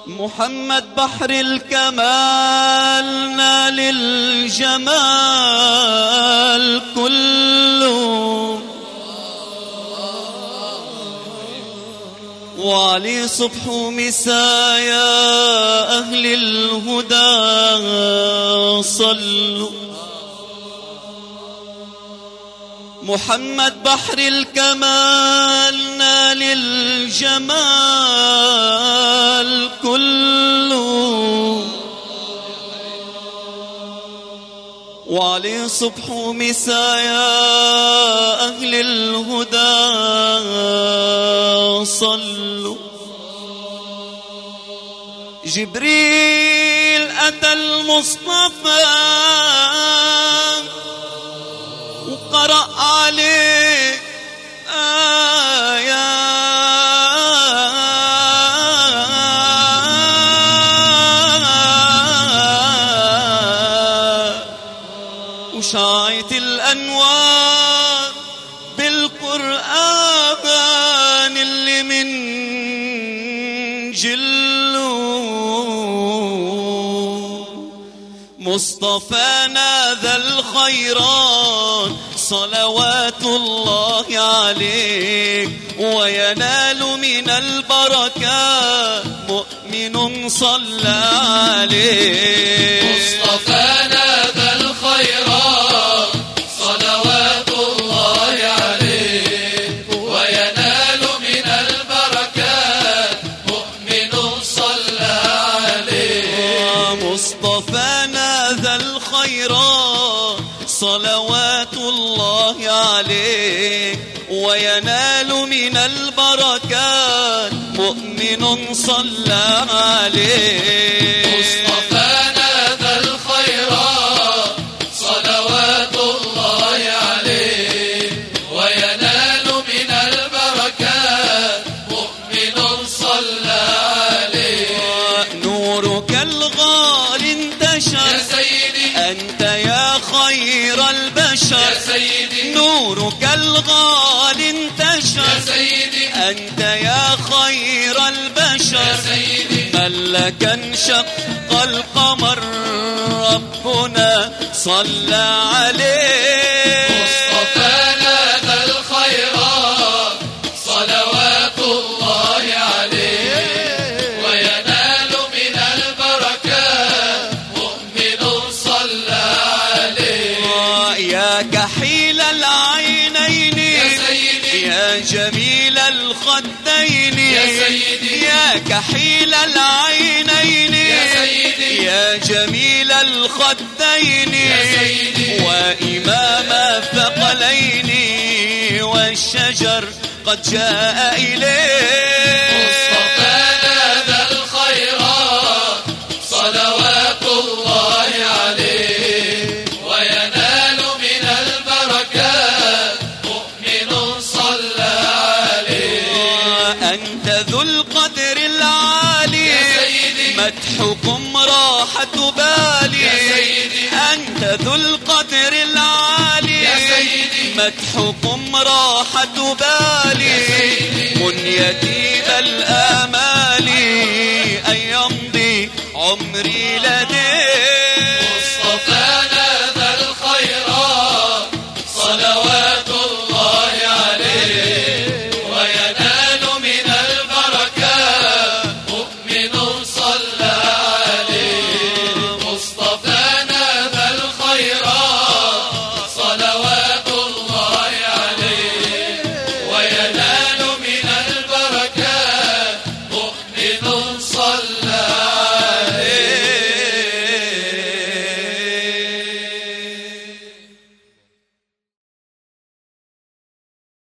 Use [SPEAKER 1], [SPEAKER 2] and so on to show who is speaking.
[SPEAKER 1] محمد بحر الكمال نال الجمال كله وعلي صبح ومساء يا أهل الهدى صلوا محمد بحر الكمال نال الجمال كله وعلي صبح ومساء يا أهل الهدى صلوا جبريل أتى المصطفى وقرأ عليه آيات وشايت الأنوار بالقرآن اللي من جلو مصطفانا ذا الخيرات صلوات الله عليك وينال من البركات مؤمن صلى عليك
[SPEAKER 2] مصطفانا ذا الخيرات صلوات الله عليه وينال من البركات مؤمن صلى عليه
[SPEAKER 1] مصطفانا ذا الخيرات صلوات الله عليك وينال من البركات مؤمن صلى عليك
[SPEAKER 2] مصطفانا ذا الخيرات صلوات الله عليه وينال من البركات مؤمن صلى عليه
[SPEAKER 1] نورك الغالي
[SPEAKER 2] يا
[SPEAKER 1] انتشر
[SPEAKER 2] سيدي
[SPEAKER 1] أنت يا خير البشر
[SPEAKER 2] يا سيدي
[SPEAKER 1] نورك الغالي
[SPEAKER 2] يا
[SPEAKER 1] انتشر
[SPEAKER 2] سيدي
[SPEAKER 1] أنت يا خير
[SPEAKER 2] يا
[SPEAKER 1] البشر
[SPEAKER 2] سيدي
[SPEAKER 1] من لك انشق القمر ربنا صلى عليه
[SPEAKER 2] مصطفانا ذا الخيرات صلوات الله عليه وينال من البركات مؤمن صلى عليه
[SPEAKER 1] يا كحيل العينين
[SPEAKER 2] يا سيدي
[SPEAKER 1] يا جميل الخدين
[SPEAKER 2] يا سيدي
[SPEAKER 1] يا كحيل العينين
[SPEAKER 2] يا سيدي
[SPEAKER 1] يا جميل الخدين
[SPEAKER 2] يا سيدي
[SPEAKER 1] وإمام الثقلين والشجر قد جاء إليه
[SPEAKER 2] مصطفانا ذا الخيرات صلوات الله عليه وينال من البركات مؤمن صلى عليه
[SPEAKER 1] أنت ذو القدر العالي
[SPEAKER 2] يا سيدي
[SPEAKER 1] مدحكم راحة بالي
[SPEAKER 2] يا سيدي
[SPEAKER 1] أنت ذو القدر العالي
[SPEAKER 2] يا سيدي
[SPEAKER 1] مدحكم راحة بالي
[SPEAKER 2] يا سيدي
[SPEAKER 1] منيتي بل آمالي أن يمضي عمري